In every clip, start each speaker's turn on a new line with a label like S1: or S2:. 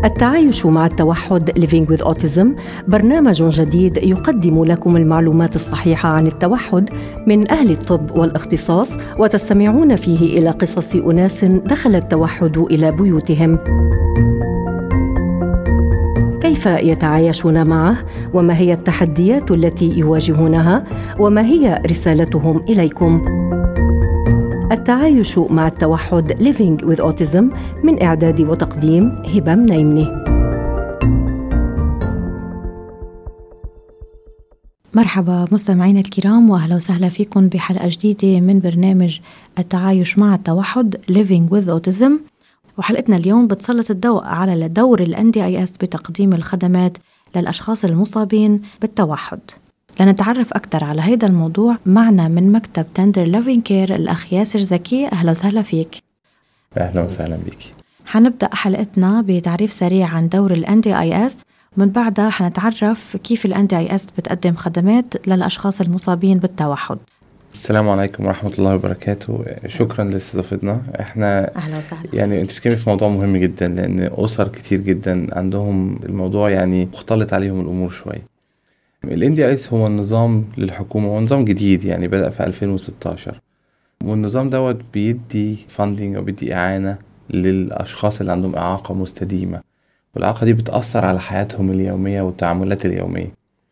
S1: التعايش مع التوحد Living with Autism برنامج جديد يقدم لكم المعلومات الصحيحة عن التوحد من أهل الطب والاختصاص وتستمعون فيه إلى قصص أناس دخل التوحد إلى بيوتهم كيف يتعايشون معه وما هي التحديات التي يواجهونها وما هي رسالتهم إليكم التعايش مع التوحد Living with Autism من إعداد وتقديم هبة منيمني
S2: مرحبا مستمعينا الكرام واهلا وسهلا فيكم بحلقه جديده من برنامج التعايش مع التوحد Living with Autism وحلقتنا اليوم بتسلط الضوء على دور الاندي اي اس بتقديم الخدمات للاشخاص المصابين بالتوحد لنتعرف أكثر على هذا الموضوع معنا من مكتب تندر لافين كير الأخ ياسر زكي أهلا وسهلا فيك
S3: أهلا وسهلا بك
S2: حنبدأ حلقتنا بتعريف سريع عن دور الاندي اي اس ومن بعدها حنتعرف كيف الاندي اي اس بتقدم خدمات للأشخاص المصابين بالتوحد
S3: السلام عليكم ورحمة الله وبركاته شكرا لاستضافتنا احنا
S2: أهلا وسهلا
S3: يعني انت بتتكلمي في موضوع مهم جدا لان اسر كتير جدا عندهم الموضوع يعني مختلط عليهم الامور شويه الاندي ايس هو النظام للحكومة هو نظام جديد يعني بدأ في 2016 والنظام دوت بيدي فاندنج او بيدي اعانة للاشخاص اللي عندهم اعاقة مستديمة والاعاقة دي بتأثر على حياتهم اليومية والتعاملات اليومية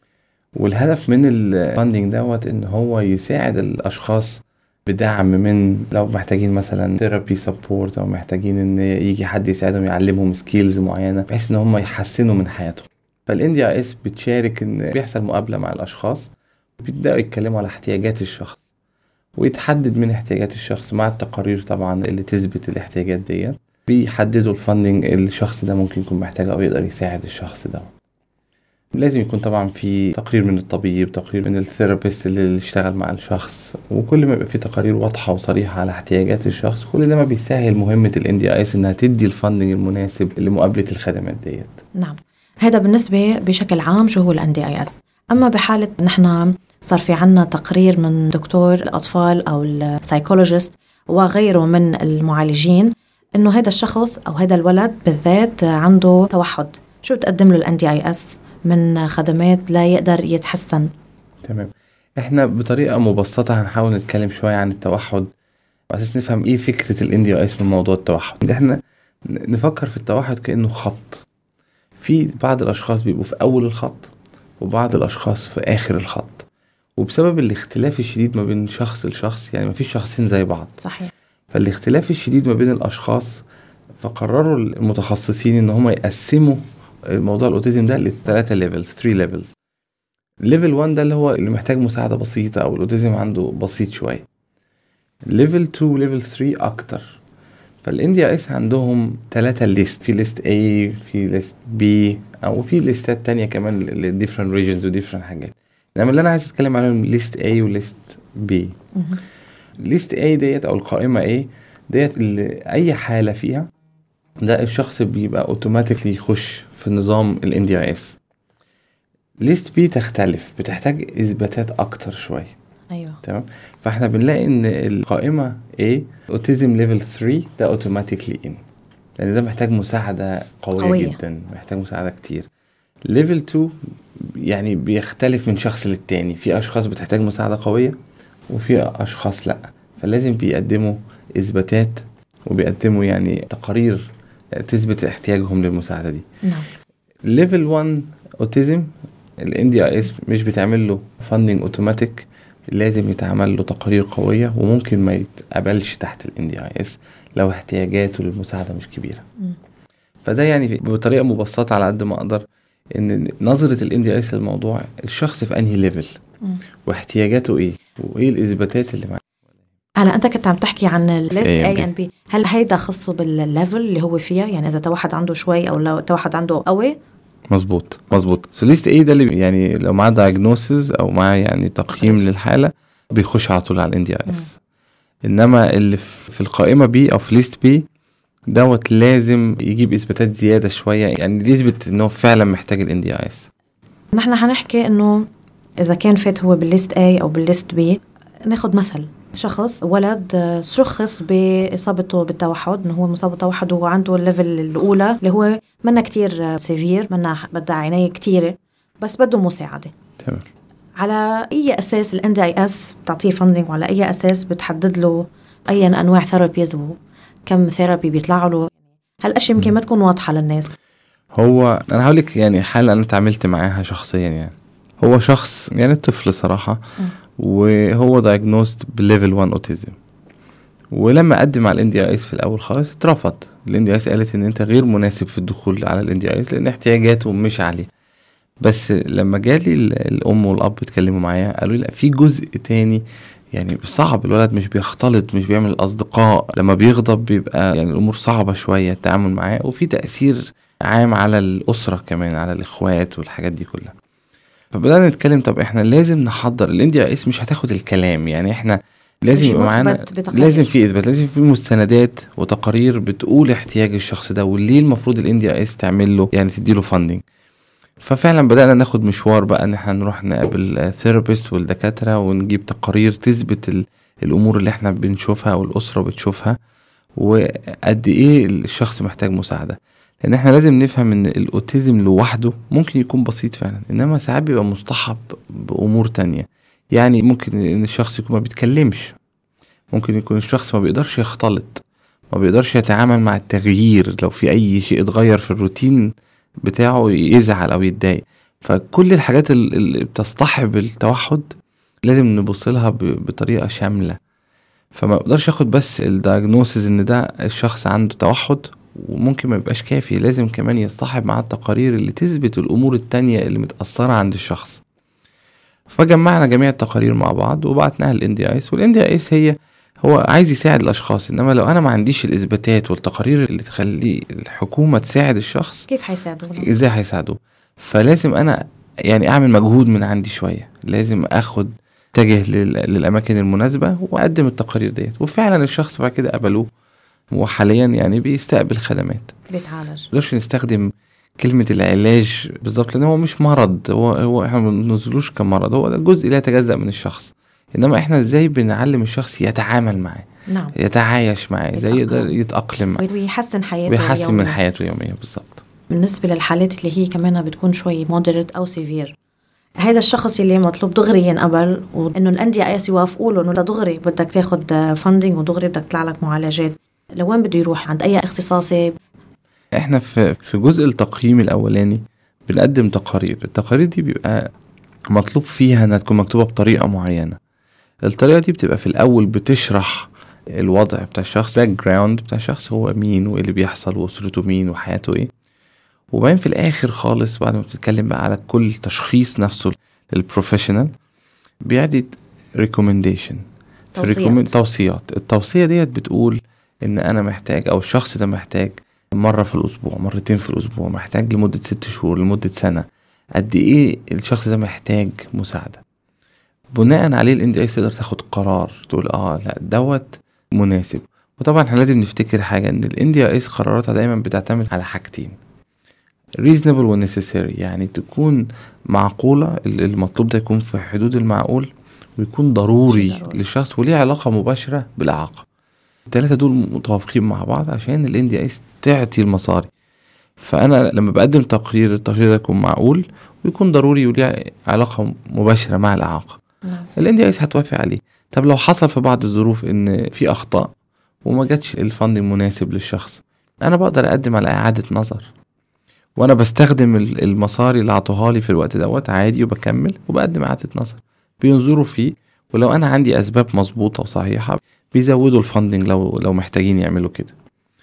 S3: والهدف من الفاندنج دوت ان هو يساعد الاشخاص بدعم من لو محتاجين مثلا ثيرابي سبورت او محتاجين ان يجي حد يساعدهم يعلمهم سكيلز معينه بحيث ان هم يحسنوا من حياتهم فالاندي اي اس بتشارك ان بيحصل مقابله مع الاشخاص بيبداوا يتكلموا على احتياجات الشخص ويتحدد من احتياجات الشخص مع التقارير طبعا اللي تثبت الاحتياجات ديت بيحددوا الفاندنج الشخص ده ممكن يكون محتاجه او يقدر يساعد الشخص ده لازم يكون طبعا في تقرير من الطبيب تقرير من الثيرابيست اللي اشتغل مع الشخص وكل ما يبقى في تقارير واضحه وصريحه على احتياجات الشخص كل ده ما بيسهل مهمه الاندي ايس انها تدي الفاندنج المناسب لمقابله الخدمات ديت
S2: نعم هذا بالنسبة بشكل عام شو هو الاندي اي اس أما بحالة نحن صار في عنا تقرير من دكتور الأطفال أو السايكولوجيست وغيره من المعالجين إنه هذا الشخص أو هذا الولد بالذات عنده توحد شو بتقدم له الاندي اي اس من خدمات لا يقدر يتحسن
S3: تمام احنا بطريقة مبسطة هنحاول نتكلم شوية عن التوحد على اساس نفهم ايه فكرة الاندي اي اس من موضوع التوحد احنا نفكر في التوحد كأنه خط في بعض الأشخاص بيبقوا في أول الخط وبعض الأشخاص في آخر الخط وبسبب الاختلاف الشديد ما بين شخص لشخص يعني ما فيش شخصين زي بعض
S2: صحيح
S3: فالاختلاف الشديد ما بين الأشخاص فقرروا المتخصصين إن هم يقسموا موضوع الأوتيزم ده لثلاثة ليفلز 3 ليفلز ليفل 1 ده اللي هو اللي محتاج مساعدة بسيطة أو الأوتيزم عنده بسيط شوية ليفل 2 وليفل 3 أكتر فالانديا اس عندهم ثلاثة ليست في ليست A في ليست B او في ليستات تانية كمان لديفرنت ريجنز وديفرنت حاجات انما اللي انا عايز اتكلم عليهم ليست A وليست B ليست A ديت او القائمة A ديت اللي اي حالة فيها ده الشخص بيبقى اوتوماتيكلي يخش في نظام الانديا اس ليست B تختلف بتحتاج اثباتات اكتر شويه
S2: ايوه
S3: تمام فاحنا بنلاقي ان القائمه A اوتيزم ليفل 3 ده اوتوماتيكلي ان لان ده محتاج مساعده قويه, قوية. جدا محتاج مساعده كتير ليفل 2 يعني بيختلف من شخص للتاني في اشخاص بتحتاج مساعده قويه وفي اشخاص لا فلازم بيقدموا اثباتات وبيقدموا يعني تقارير تثبت احتياجهم للمساعده دي
S2: نعم
S3: ليفل 1 اوتيزم الاندي اي اس مش بتعمل له فاندنج اوتوماتيك لازم يتعمل له تقارير قوية وممكن ما يتقبلش تحت ال NDIS لو احتياجاته للمساعدة مش كبيرة م. فده يعني بطريقة مبسطة على قد ما أقدر إن نظرة ال NDIS للموضوع الشخص في أنهي ليفل واحتياجاته إيه وإيه الإثباتات اللي معاه
S2: هلا انت كنت عم تحكي عن الليست اي ان بي هل هيدا خصه بالليفل اللي هو فيها يعني اذا توحد عنده شوي او لو توحد عنده قوي
S3: مظبوط مظبوط سو ليست ايه ده اللي يعني لو معاه دايجنوسز او معاه يعني تقييم للحاله بيخش على طول على الاندي اس انما اللي في القائمه بي او في ليست بي دوت لازم يجيب اثباتات زياده شويه يعني يثبت ان هو فعلا محتاج الاندي اس
S2: نحن حنحكي انه اذا كان فات هو بالليست اي او بالليست بي ناخد مثل شخص ولد شخص باصابته بالتوحد انه هو مصاب بالتوحد وهو عنده الليفل الاولى اللي هو منا كتير سيفير منا بدها عنايه كتيره بس بده مساعده
S3: تمام
S2: على اي اساس الان دي اي اس بتعطيه فندنج وعلى اي اساس بتحدد له اي انواع ثيرابيز وكم ثيرابي بيطلع له هالاشياء يمكن ما تكون واضحه للناس
S3: هو انا هقول لك يعني حاله انا اتعاملت معاها شخصيا يعني هو شخص يعني طفل صراحه وهو دايجنوست بليفل 1 اوتيزم ولما قدم على الان دي ايس في الاول خالص اترفض الان دي ايس قالت ان انت غير مناسب في الدخول على الان دي ايس لان احتياجاته مش عاليه بس لما جالي الام والاب اتكلموا معايا قالوا لي لا في جزء تاني يعني صعب الولد مش بيختلط مش بيعمل اصدقاء لما بيغضب بيبقى يعني الامور صعبه شويه التعامل معاه وفي تاثير عام على الاسره كمان على الاخوات والحاجات دي كلها فبدانا نتكلم طب احنا لازم نحضر الانديا اس مش هتاخد الكلام يعني احنا لازم يبقى معانا لازم في اثبات لازم في مستندات وتقارير بتقول احتياج الشخص ده وليه المفروض الانديا اس تعمل له يعني تدي له فاندنج ففعلا بدأنا ناخد مشوار بقى ان احنا نروح نقابل ثيرابيست والدكاترة ونجيب تقارير تثبت الامور اللي احنا بنشوفها والاسرة بتشوفها وقد ايه الشخص محتاج مساعدة لان احنا لازم نفهم ان الاوتيزم لوحده ممكن يكون بسيط فعلا انما ساعات بيبقى مصطحب بامور تانية يعني ممكن ان الشخص يكون ما بيتكلمش ممكن يكون الشخص ما بيقدرش يختلط ما بيقدرش يتعامل مع التغيير لو في اي شيء اتغير في الروتين بتاعه يزعل او يتضايق فكل الحاجات اللي بتصطحب التوحد لازم نبص لها بطريقه شامله فما اقدرش اخد بس الدايجنوسيس ان ده الشخص عنده توحد وممكن ما يبقاش كافي لازم كمان يصطحب مع التقارير اللي تثبت الامور التانية اللي متأثرة عند الشخص فجمعنا جميع التقارير مع بعض وبعتناها للان دي ايس والان دي ايس هي هو عايز يساعد الاشخاص انما لو انا ما عنديش الاثباتات والتقارير اللي تخلي الحكومه تساعد الشخص
S2: كيف هيساعدوه
S3: ازاي هيساعدوه فلازم انا يعني اعمل مجهود من عندي شويه لازم اخد اتجه للاماكن المناسبه واقدم التقارير ديت وفعلا الشخص بعد كده قبلوه وحاليا يعني بيستقبل خدمات
S2: بيتعالج
S3: مقدرش نستخدم كلمة العلاج بالظبط لأن هو مش مرض هو هو احنا ما بننزلوش كمرض هو ده جزء لا يتجزأ من الشخص انما احنا ازاي بنعلم الشخص يتعامل معاه
S2: نعم
S3: يتعايش معاه ازاي يقدر يتأقلم معاه
S2: ويحسن حياته
S3: ويحسن اليومية. من حياته اليومية بالظبط
S2: بالنسبة للحالات اللي هي كمان بتكون شوي مودريت أو سيفير هذا الشخص اللي مطلوب دغري ينقبل وانه الانديه ايس يوافقوا له انه دغري بدك تاخذ فاندنج ودغري بدك تطلع لك معالجات لوين بده يروح عند اي اختصاصي
S3: احنا في في جزء التقييم الاولاني بنقدم تقارير التقارير دي بيبقى مطلوب فيها انها تكون مكتوبه بطريقه معينه الطريقه دي بتبقى في الاول بتشرح الوضع بتاع الشخص باك جراوند بتاع الشخص هو مين وايه اللي بيحصل واسرته مين وحياته ايه وبعدين في الاخر خالص بعد ما بتتكلم بقى على كل تشخيص نفسه للبروفيشنال بيعدي ريكومنديشن
S2: توصيات.
S3: توصيات التوصيه ديت بتقول ان انا محتاج او الشخص ده محتاج مرة في الأسبوع مرتين في الأسبوع محتاج لمدة ست شهور لمدة سنة قد إيه الشخص ده محتاج مساعدة بناء عليه الان دي تقدر تاخد قرار تقول اه لا دوت مناسب وطبعا احنا لازم نفتكر حاجة ان الان دي قراراتها دايما بتعتمد على حاجتين reasonable و necessary يعني تكون معقولة المطلوب ده يكون في حدود المعقول ويكون ضروري, ضروري. للشخص وليه علاقة مباشرة بالإعاقة التلاتة دول متوافقين مع بعض عشان الان دي تعطي المصاري فانا لما بقدم تقرير التقرير ده يكون معقول ويكون ضروري وليه علاقه مباشره مع الاعاقه
S2: نعم.
S3: الان دي هتوافق عليه طب لو حصل في بعض الظروف ان في اخطاء وما جاتش الفند المناسب للشخص انا بقدر اقدم على اعاده نظر وانا بستخدم المصاري اللي عطوها لي في الوقت دوت عادي وبكمل وبقدم اعاده نظر بينظروا فيه ولو انا عندي اسباب مظبوطه وصحيحه بيزودوا الفندنج لو لو محتاجين يعملوا كده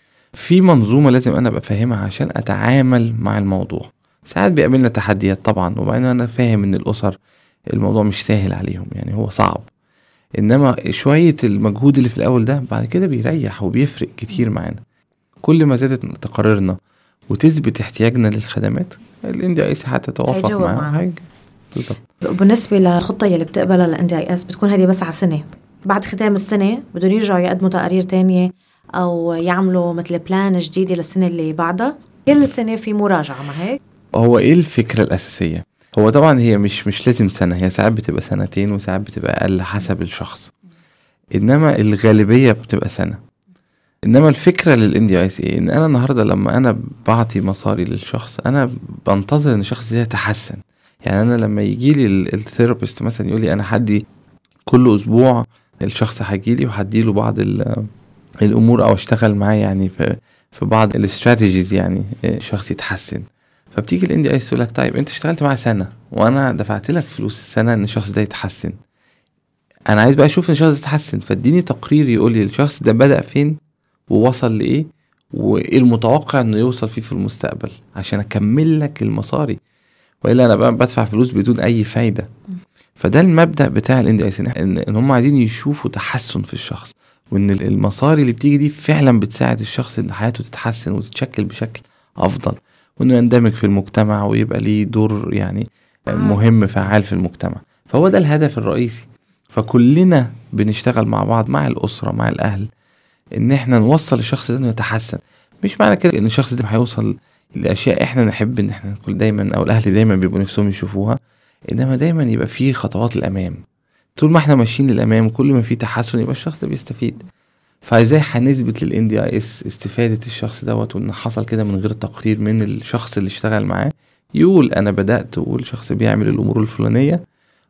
S3: في منظومه لازم انا ابقى فاهمها عشان اتعامل مع الموضوع ساعات بيقابلنا تحديات طبعا وبعدين انا فاهم ان الاسر الموضوع مش سهل عليهم يعني هو صعب انما شويه المجهود اللي في الاول ده بعد كده بيريح وبيفرق كتير معانا كل ما زادت تقاريرنا وتثبت احتياجنا للخدمات الان دي اي سي هتتوافق معاها
S2: بالظبط بالنسبه للخطه اللي بتقبلها الان دي اي اس بتكون هذه بس على سنه بعد ختام السنه بدهم يرجعوا يقدموا تقارير تانية او يعملوا مثل بلان جديده للسنه اللي بعدها كل سنه في مراجعه ما هيك
S3: هو ايه الفكره الاساسيه هو طبعا هي مش مش لازم سنه هي ساعات بتبقى سنتين وساعات بتبقى اقل حسب الشخص انما الغالبيه بتبقى سنه انما الفكره للان دي اس ايه ان انا النهارده لما انا بعطي مصاري للشخص انا بنتظر ان الشخص ده يتحسن يعني انا لما يجي لي الثيرابيست مثلا يقول لي انا هدي كل اسبوع الشخص هيجي لي وهدي له بعض الامور او اشتغل معاه يعني في في بعض الاستراتيجيز يعني الشخص يتحسن فبتيجي الان دي اس تقول لك طيب انت اشتغلت معاه سنه وانا دفعت لك فلوس السنه ان الشخص ده يتحسن انا عايز بقى اشوف ان الشخص ده يتحسن فاديني تقرير يقول لي الشخص ده بدا فين ووصل لايه وايه المتوقع انه يوصل فيه في المستقبل عشان اكمل لك المصاري والا انا بقى بدفع فلوس بدون اي فايده فده المبدا بتاع الان دي اس ان, إن هم عايزين يشوفوا تحسن في الشخص وان المصاري اللي بتيجي دي فعلا بتساعد الشخص ان حياته تتحسن وتتشكل بشكل افضل وانه يندمج في المجتمع ويبقى ليه دور يعني مهم فعال في المجتمع فهو ده الهدف الرئيسي فكلنا بنشتغل مع بعض مع الاسره مع الاهل ان احنا نوصل الشخص ده انه يتحسن مش معنى كده ان الشخص ده هيوصل لاشياء احنا نحب ان احنا نكون دايما او الاهل دايما بيبقوا نفسهم يشوفوها انما دايما يبقى في خطوات الامام طول ما احنا ماشيين للامام كل ما في تحسن يبقى الشخص ده بيستفيد فازاي هنثبت للان دي اي اس استفاده الشخص دوت وان حصل كده من غير تقرير من الشخص اللي اشتغل معاه يقول انا بدات والشخص بيعمل الامور الفلانيه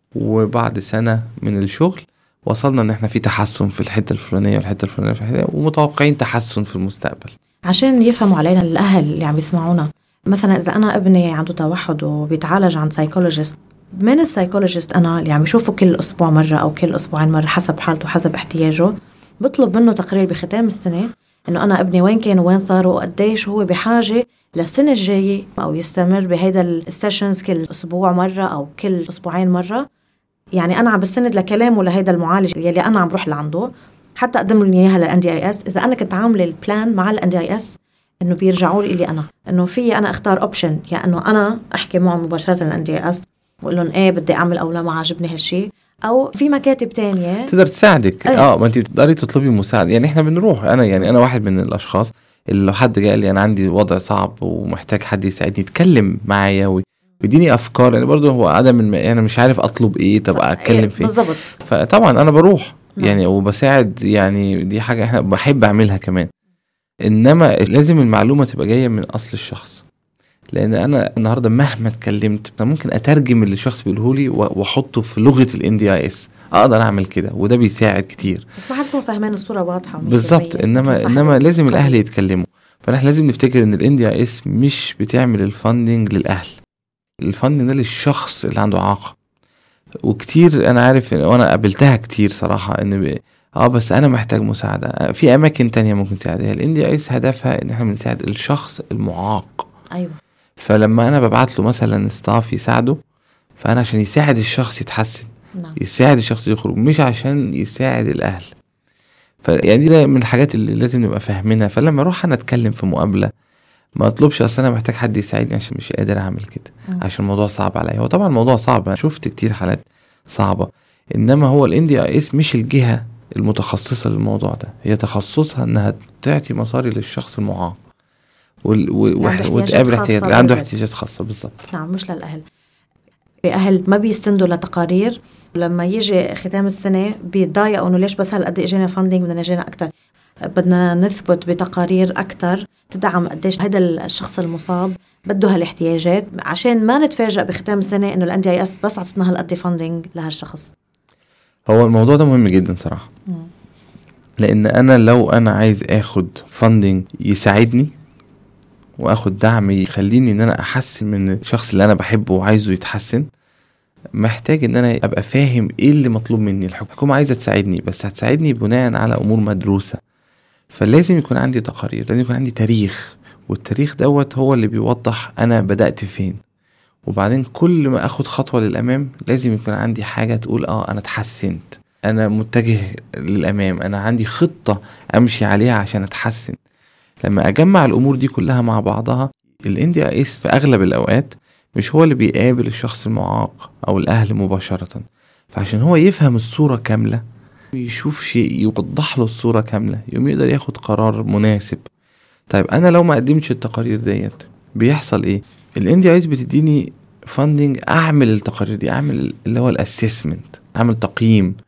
S3: وبعد سنه من الشغل وصلنا ان احنا في تحسن في الحته الفلانيه والحته الفلانيه في الحته ومتوقعين تحسن في المستقبل
S2: عشان يفهموا علينا الاهل اللي عم يسمعونا مثلا اذا انا ابني عنده توحد وبيتعالج عند سايكولوجيست من السايكولوجيست انا اللي عم يشوفه كل اسبوع مره او كل اسبوعين مره حسب حالته حسب احتياجه بطلب منه تقرير بختام السنه انه انا ابني وين كان وين صار وقديش هو بحاجه للسنه الجايه او يستمر بهيدا السيشنز كل اسبوع مره او كل اسبوعين مره يعني انا عم بستند لكلامه لهيدا المعالج يلي انا عم بروح لعنده حتى اقدم لهم اياها للان دي اي اس اذا انا كنت عامله البلان مع الان دي اي اس انه بيرجعوا لي انا انه في انا اختار اوبشن يا يعني انه انا احكي معهم مباشره الان دي اي اس واقول لهم ايه بدي اعمل او لا ما عجبني هالشيء او في مكاتب تانية
S3: تقدر تساعدك أيه. اه ما انت بتقدري تطلبي مساعده يعني احنا بنروح انا يعني انا واحد من الاشخاص اللي لو حد قال لي انا عندي وضع صعب ومحتاج حد يساعدني يتكلم معايا ويديني افكار يعني برضه هو عدم الم... يعني مش عارف اطلب ايه طب اتكلم فين
S2: بالظبط
S3: فطبعا انا بروح نعم. يعني وبساعد يعني دي حاجه احنا بحب اعملها كمان انما لازم المعلومه تبقى جايه من اصل الشخص لان انا النهارده مهما اتكلمت انا ممكن اترجم اللي الشخص بيقوله لي واحطه في لغه الان دي اي اس اقدر اعمل كده وده بيساعد كتير
S2: بس ما حتكون فاهمان الصوره واضحه
S3: بالظبط انما انما لازم الاهل يتكلموا فاحنا لازم نفتكر ان الان دي اي اس مش بتعمل الفاندنج للاهل الفاندنج ده للشخص اللي عنده اعاقه وكتير انا عارف وانا قابلتها كتير صراحه ان اه بس انا محتاج مساعده في اماكن تانية ممكن تساعدها الان دي ايس هدفها ان احنا بنساعد الشخص المعاق
S2: ايوه
S3: فلما انا ببعت له مثلا ستاف يساعده فانا عشان يساعد الشخص يتحسن
S2: نعم.
S3: يساعد الشخص يخرج مش عشان يساعد الاهل فيعني ده من الحاجات اللي لازم نبقى فاهمينها فلما اروح انا اتكلم في مقابله ما اطلبش اصل انا محتاج حد يساعدني عشان مش قادر اعمل كده عشان الموضوع صعب عليا هو طبعا الموضوع صعب انا شفت كتير حالات صعبه انما هو الان دي اي اس مش الجهه المتخصصه للموضوع ده هي تخصصها انها تعطي مصاري للشخص المعاق وتقابل احتياجات اللي عنده احتياجات خاصه بالظبط
S2: نعم مش للاهل اهل ما بيستندوا لتقارير لما يجي ختام السنه بيتضايقوا انه ليش بس هالقد اجينا فاندنج بدنا اجينا اكثر بدنا نثبت بتقارير اكثر تدعم قديش هذا الشخص المصاب بده هالاحتياجات عشان ما نتفاجئ بختام السنه انه الان دي اي اس بس عطتنا هالقد فاندنج لهالشخص
S3: هو الموضوع ده مهم جدا صراحه
S2: مم.
S3: لان انا لو انا عايز اخد فاندنج يساعدني واخد دعم يخليني ان انا احسن من الشخص اللي انا بحبه وعايزه يتحسن محتاج ان انا ابقى فاهم ايه اللي مطلوب مني الحكومه عايزه تساعدني بس هتساعدني بناء على امور مدروسه فلازم يكون عندي تقارير لازم يكون عندي تاريخ والتاريخ دوت هو اللي بيوضح انا بدات فين وبعدين كل ما اخد خطوه للامام لازم يكون عندي حاجه تقول اه انا اتحسنت انا متجه للامام انا عندي خطه امشي عليها عشان اتحسن لما اجمع الامور دي كلها مع بعضها الان دي اس في اغلب الاوقات مش هو اللي بيقابل الشخص المعاق او الاهل مباشره فعشان هو يفهم الصوره كامله يشوف شيء يوضح له الصوره كامله يقوم يقدر ياخد قرار مناسب طيب انا لو ما قدمتش التقارير ديت بيحصل ايه الان دي بتديني فاندنج اعمل التقارير دي اعمل اللي هو الاسسمنت اعمل تقييم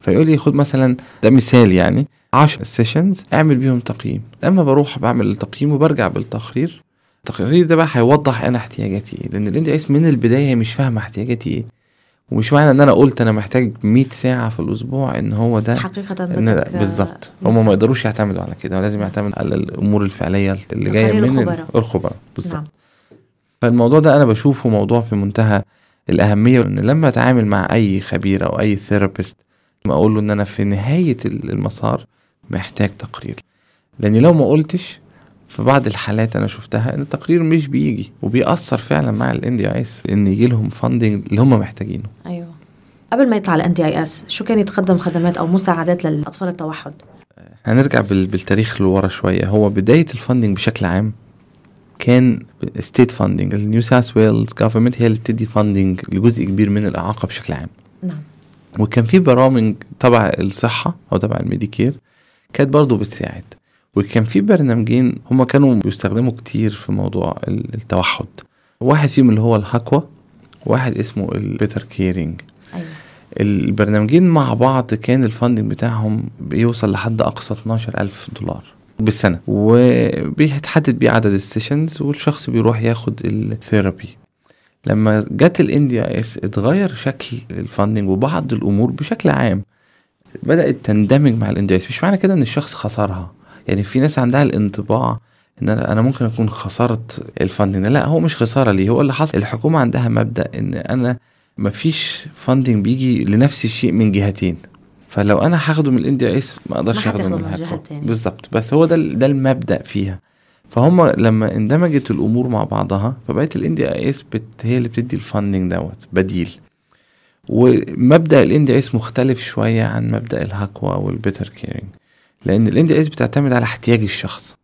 S3: فيقول لي خد مثلا ده مثال يعني 10 سيشنز اعمل بيهم تقييم لما بروح بعمل التقييم وبرجع بالتقرير التقرير ده بقى هيوضح انا احتياجاتي ايه لان الاندي اس من البدايه هي مش فاهمه احتياجاتي ايه ومش معنى ان انا قلت انا محتاج 100 ساعه في الاسبوع ان هو ده
S2: حقيقة
S3: ان لا
S2: بدك،
S3: بالظبط
S2: آه،
S3: هم
S2: مثلاً.
S3: ما يقدروا يعتمدوا على كده ولازم يعتمد على الامور الفعليه اللي جايه
S2: تقارير
S3: من
S2: الخبراء.
S3: الخبراء بالظبط
S2: نعم
S3: فالموضوع ده انا بشوفه موضوع في منتهى الاهميه ان لما اتعامل مع اي خبير او اي ثيرابيست لما اقول له ان انا في نهايه المسار محتاج تقرير لان لو ما قلتش في بعض الحالات انا شفتها ان التقرير مش بيجي وبيأثر فعلا مع الان دي اس ان يجي لهم فاندنج اللي هم محتاجينه
S2: ايوه قبل ما يطلع الان دي اي اس شو كان يتقدم خدمات او مساعدات للاطفال التوحد
S3: هنرجع بال- بالتاريخ لورا شويه هو بدايه الفاندنج بشكل عام كان ستيت فاندنج النيو ساوث ويلز جفرمنت هي اللي بتدي فاندنج لجزء كبير من الاعاقه بشكل عام
S2: نعم
S3: وكان في برامج تبع الصحة أو تبع الميديكير كانت برضو بتساعد وكان في برنامجين هما كانوا بيستخدموا كتير في موضوع ال- التوحد واحد فيهم اللي هو الهاكوا واحد اسمه البيتر كيرينج
S2: ايوه
S3: البرنامجين مع بعض كان الفاندنج بتاعهم بيوصل لحد أقصى 12 ألف دولار بالسنة وبيتحدد بيه عدد السيشنز والشخص بيروح ياخد الثيرابي لما جت الاندي اس اتغير شكل الفاندنج وبعض الامور بشكل عام بدات تندمج مع الاندي اس مش معنى كده ان الشخص خسرها يعني في ناس عندها الانطباع ان انا انا ممكن اكون خسرت الفاندنج لا هو مش خساره ليه هو اللي حصل الحكومه عندها مبدا ان انا مفيش فاندنج بيجي لنفس الشيء من جهتين فلو انا هاخده من الاندي اس ما اقدرش
S2: ما
S3: اخده
S2: هتاخده
S3: من
S2: من
S3: الهاكو.
S2: جهة تانية.
S3: بالظبط بس هو ده ال- ده المبدا فيها فهم لما اندمجت الامور مع بعضها فبقت الاندي اي اس بت هي اللي بتدي الفاندنج دوت بديل ومبدا الاندي اس مختلف شويه عن مبدا الهاكوا والبيتر كيرنج لان الاندي اس بتعتمد على احتياج الشخص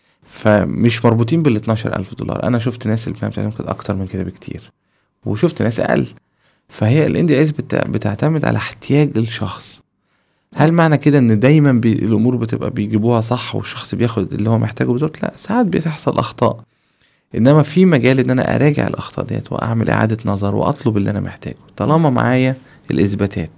S3: فمش مربوطين بال 12000 دولار انا شفت ناس البلان بتاعتهم كانت اكتر من كده بكتير وشفت ناس اقل فهي الاندي اس بتعتمد على احتياج الشخص هل معنى كده ان دايما بي الامور بتبقى بيجيبوها صح والشخص بياخد اللي هو محتاجه بالظبط لا ساعات بتحصل اخطاء انما في مجال ان انا اراجع الاخطاء ديت واعمل اعاده نظر واطلب اللي انا محتاجه طالما معايا الاثباتات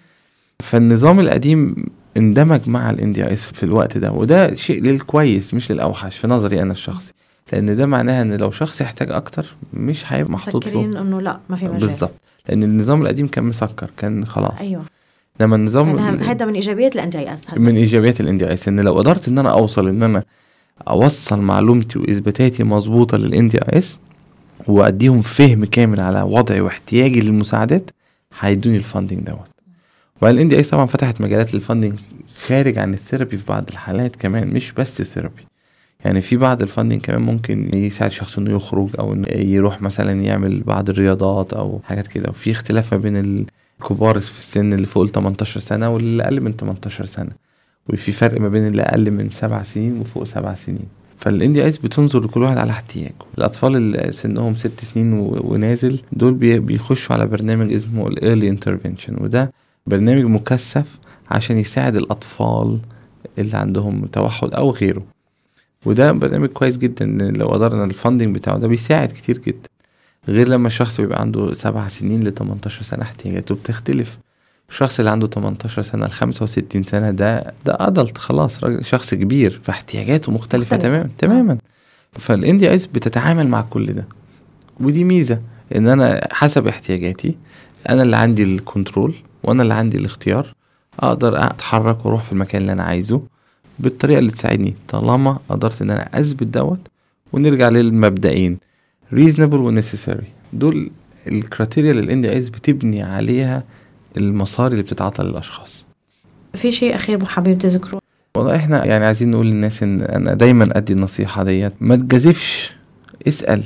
S3: فالنظام القديم اندمج مع الاندي اس في الوقت ده وده شيء للكويس مش للاوحش في نظري انا الشخصي لان ده معناها ان لو شخص يحتاج اكتر مش هيبقى محطوط له
S2: مسكرين انه لا ما في مجال
S3: بالظبط لان النظام القديم كان مسكر كان خلاص
S2: ايوه
S3: لما النظام
S2: هذا هذا من ايجابيات الان دي اي اس
S3: من ايجابيات الاندي اس ان لو قدرت ان انا اوصل ان انا اوصل معلومتي واثباتاتي مظبوطه للاندي اس واديهم فهم كامل على وضعي واحتياجي للمساعدات هيدوني الفاندنج دوت وبعدين الاندي اس طبعا فتحت مجالات للفاندنج خارج عن الثيرابي في بعض الحالات كمان مش بس الثيرابي يعني في بعض الفاندنج كمان ممكن يساعد الشخص انه يخرج او انه يروح مثلا يعمل بعض الرياضات او حاجات كده وفي اختلاف ما بين الكبار في السن اللي فوق ال 18 سنه واللي اقل من 18 سنه وفي فرق ما بين اللي اقل من سبع سنين وفوق سبع سنين فالاندي ايس بتنظر لكل واحد على احتياجه الاطفال اللي سنهم ست سنين و- ونازل دول بي- بيخشوا على برنامج اسمه الايرلي انترفنشن وده برنامج مكثف عشان يساعد الاطفال اللي عندهم توحد او غيره وده برنامج كويس جدا إن لو قدرنا الفاندنج بتاعه ده بيساعد كتير جدا غير لما الشخص بيبقى عنده سبع سنين ل 18 سنة احتياجاته بتختلف الشخص اللي عنده 18 سنة ل 65 سنة ده ده ادلت خلاص راجل شخص كبير فاحتياجاته مختلفة
S2: مختلفة.
S3: تماما تماما فالاندي ايس بتتعامل مع كل ده ودي ميزة ان انا حسب احتياجاتي انا اللي عندي الكنترول وانا اللي عندي الاختيار اقدر اتحرك واروح في المكان اللي انا عايزه بالطريقة اللي تساعدني طالما قدرت ان انا اثبت دوت ونرجع للمبدئين reasonable و necessary دول الكريتيريا للاندي ايس بتبني عليها المسار اللي بتتعاطى للاشخاص
S2: في شيء اخير حابين تذكروه
S3: والله احنا يعني عايزين نقول للناس ان انا دايما ادي النصيحه ديت ما تجازفش اسال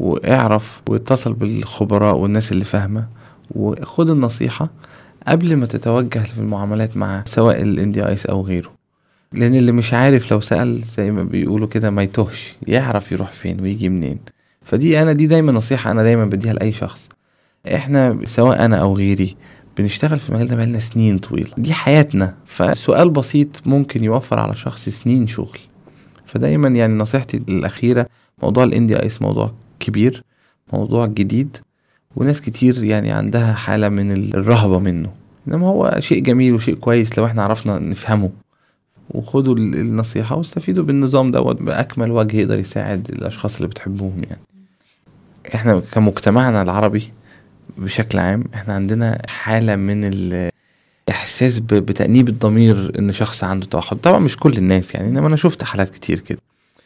S3: واعرف واتصل بالخبراء والناس اللي فاهمه وخد النصيحه قبل ما تتوجه في المعاملات مع سواء الاندي ايس او غيره لان اللي مش عارف لو سال زي ما بيقولوا كده ما يتوهش يعرف يروح فين ويجي منين فدي انا دي دايما نصيحه انا دايما بديها لاي شخص احنا سواء انا او غيري بنشتغل في المجال ده بقالنا سنين طويلة دي حياتنا فسؤال بسيط ممكن يوفر على شخص سنين شغل فدايما يعني نصيحتي الأخيرة موضوع الاندي ايس موضوع كبير موضوع جديد وناس كتير يعني عندها حالة من الرهبة منه انما هو شيء جميل وشيء كويس لو احنا عرفنا نفهمه وخدوا ال- النصيحة واستفيدوا بالنظام دوت بأكمل وجه يقدر يساعد الأشخاص اللي بتحبوهم يعني احنا كمجتمعنا العربي بشكل عام احنا عندنا حالة من الإحساس ب- بتأنيب الضمير إن شخص عنده توحد طبعا مش كل الناس يعني إنما أنا شفت حالات كتير كده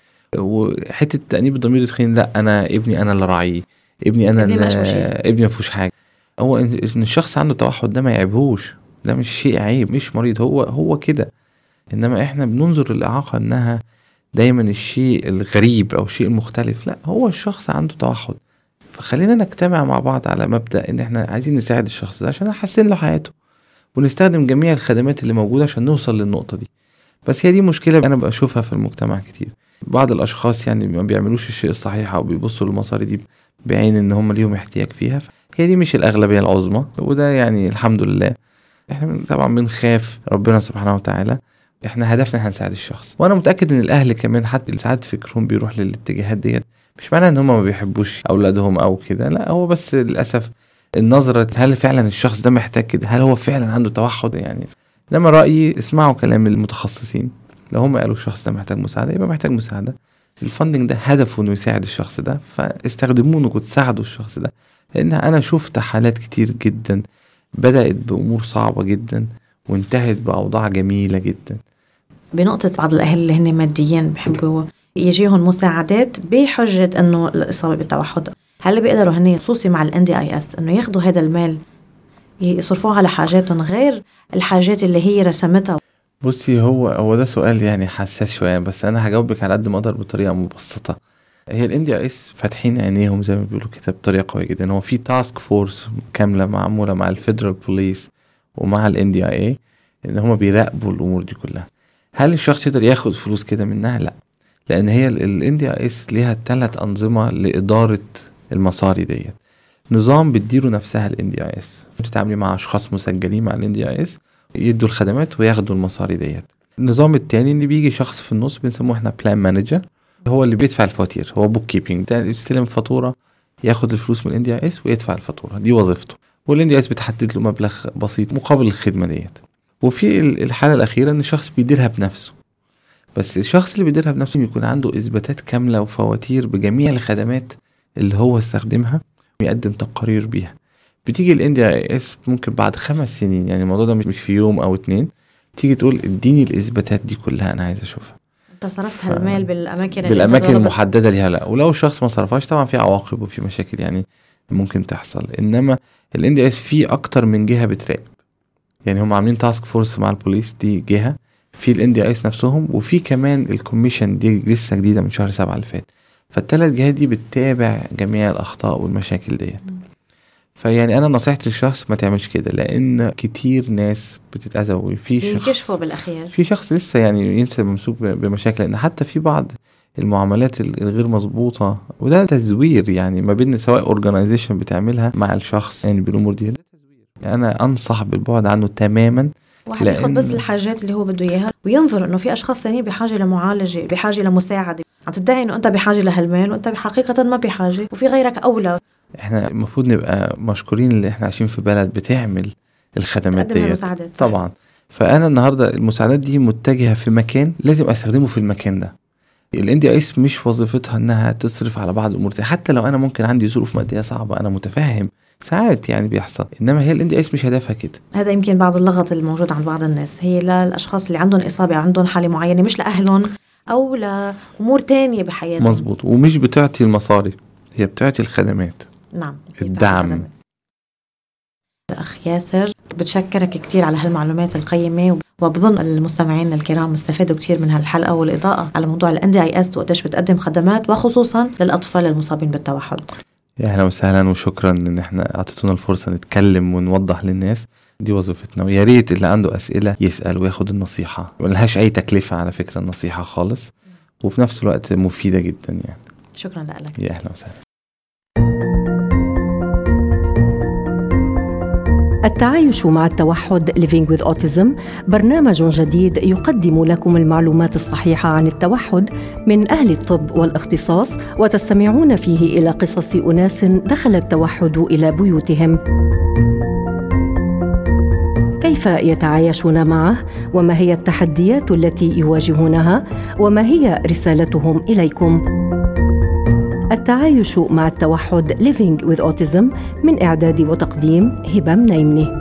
S3: وحتة تأنيب الضمير تخين لا أنا ابني أنا اللي راعيه ابني أنا
S2: ابني
S3: اللي
S2: مش مشي.
S3: ابني ما فيهوش حاجة هو إن إن الشخص عنده توحد ده ما يعيبهوش ده مش شيء عيب مش مريض هو هو كده انما احنا بننظر للاعاقه انها دايما الشيء الغريب او الشيء المختلف لا هو الشخص عنده توحد فخلينا نجتمع مع بعض على مبدا ان احنا عايزين نساعد الشخص ده عشان نحسن له حياته ونستخدم جميع الخدمات اللي موجوده عشان نوصل للنقطه دي بس هي دي مشكله انا بشوفها في المجتمع كتير بعض الاشخاص يعني ما بيعملوش الشيء الصحيح او بيبصوا للمصاري دي بعين ان هم ليهم احتياج فيها هي دي مش الاغلبيه العظمى وده يعني الحمد لله احنا طبعا بنخاف ربنا سبحانه وتعالى احنا هدفنا احنا نساعد الشخص وانا متاكد ان الاهل كمان حتى اللي ساعات فكرهم بيروح للاتجاهات ديت مش معناه ان هم ما بيحبوش اولادهم او كده لا هو بس للاسف النظرة هل فعلا الشخص ده محتاج كده هل هو فعلا عنده توحد يعني لما رأيي اسمعوا كلام المتخصصين لو هم قالوا الشخص ده محتاج مساعدة يبقى محتاج مساعدة الفندنج ده هدفه انه يساعد الشخص ده فاستخدموه انكم تساعدوا الشخص ده لان انا شفت حالات كتير جدا بدأت بأمور صعبة جدا وانتهت بأوضاع جميلة جدا
S2: بنقطة بعض الأهل اللي هن ماديين بحبوا يجيهم مساعدات بحجة إنه الإصابة بالتوحد هل بيقدروا هن خصوصي مع ال NDIS إنه ياخدوا هذا المال يصرفوه على حاجاتهم غير الحاجات اللي هي رسمتها
S3: بصي هو هو ده سؤال يعني حساس شوية بس أنا هجاوبك على قد ما أقدر بطريقة مبسطة هي ال NDIS فاتحين عينيهم زي ما بيقولوا كده بطريقة قوية جدا هو في تاسك فورس كاملة معمولة مع الفيدرال بوليس ومع ال NDIA إن هما بيراقبوا الأمور دي كلها هل الشخص يقدر ياخد فلوس كده منها؟ لا لأن هي ال NDIS ليها ثلاث أنظمة لإدارة المصاري ديت نظام بتديره نفسها ال NDIS بتتعاملي مع أشخاص مسجلين مع ال NDIS يدوا الخدمات وياخدوا المصاري ديت النظام التاني اللي بيجي شخص في النص بنسموه احنا بلان مانجر هو اللي بيدفع الفواتير هو بوك كيبنج ده يستلم فاتوره ياخد الفلوس من الاندي اس ويدفع الفاتوره دي وظيفته والاندي اس بتحدد له مبلغ بسيط مقابل الخدمه ديت وفي ال- الحاله الاخيره ان الشخص بيديرها بنفسه بس الشخص اللي بيديرها بنفسه بيكون عنده اثباتات كامله وفواتير بجميع الخدمات اللي هو استخدمها ويقدم تقارير بيها بتيجي الاندي اس ممكن بعد خمس سنين يعني الموضوع ده مش مش في يوم او اتنين تيجي تقول اديني الاثباتات دي كلها انا عايز اشوفها
S2: انت صرفت
S3: ف-
S2: هالمال بالاماكن اللي
S3: بالاماكن
S2: أنت ضربت-
S3: المحدده ليها لا ولو الشخص ما صرفهاش طبعا في عواقب وفي مشاكل يعني ممكن تحصل انما الان دي اس في اكتر من جهه بتراقب يعني هم عاملين تاسك فورس مع البوليس دي جهه في الان دي اس نفسهم وفي كمان الكوميشن دي لسه جديده من شهر سبعة اللي فات فالثلاث جهات دي بتتابع جميع الاخطاء والمشاكل ديت فيعني انا نصيحتي للشخص ما تعملش كده لان كتير ناس بتتاذى وفي شخص
S2: بينكشفوا بالاخير
S3: في شخص لسه يعني يمسك ممسوك ب- بمشاكل لان حتى في بعض المعاملات ال- الغير مظبوطه وده تزوير يعني ما بين سواء اورجانيزيشن بتعملها مع الشخص يعني بالامور دي ده تزوير يعني انا انصح بالبعد عنه تماما
S2: واحد ياخد بس
S3: لأن-
S2: الحاجات اللي هو بده اياها وينظر انه في اشخاص ثانيين بحاجه لمعالجه بحاجه لمساعده عم تدعي انه انت بحاجه لهالمال وانت حقيقه ما بحاجه وفي غيرك اولى
S3: احنا المفروض نبقى مشكورين اللي احنا عايشين في بلد بتعمل الخدمات
S2: تقدم
S3: ديت
S2: المساعدات
S3: طبعا فانا النهارده المساعدات دي متجهه في مكان لازم استخدمه في المكان ده الان دي اس مش وظيفتها انها تصرف على بعض الامور دي. حتى لو انا ممكن عندي ظروف ماديه صعبه انا متفهم ساعات يعني بيحصل انما هي الان دي اس مش هدفها كده
S2: هذا يمكن بعض اللغط الموجود عند بعض الناس هي للاشخاص اللي عندهم اصابه عندهم حاله معينه مش لاهلهم او لامور تانية بحياتهم
S3: مظبوط ومش بتعطي المصاري هي بتعطي الخدمات
S2: نعم
S3: الدعم.
S2: الاخ ياسر بتشكرك كثير على هالمعلومات القيمه وبظن المستمعين الكرام استفادوا كثير من هالحلقه والاضاءه على موضوع الان دي اي اس وقديش بتقدم خدمات وخصوصا للاطفال المصابين بالتوحد
S3: يا اهلا وسهلا وشكرا ان احنا اعطيتونا الفرصه نتكلم ونوضح للناس دي وظيفتنا ويا ريت اللي عنده اسئله يسال وياخد النصيحه ملهاش اي تكلفه على فكره النصيحه خالص وفي نفس الوقت مفيده جدا يعني
S2: شكرا لك
S3: يا اهلا وسهلا
S1: التعايش مع التوحد Living with Autism برنامج جديد يقدم لكم المعلومات الصحيحة عن التوحد من أهل الطب والاختصاص وتستمعون فيه إلى قصص أناس دخل التوحد إلى بيوتهم كيف يتعايشون معه وما هي التحديات التي يواجهونها وما هي رسالتهم اليكم التعايش مع التوحد Living with Autism من إعداد وتقديم هبة منيمني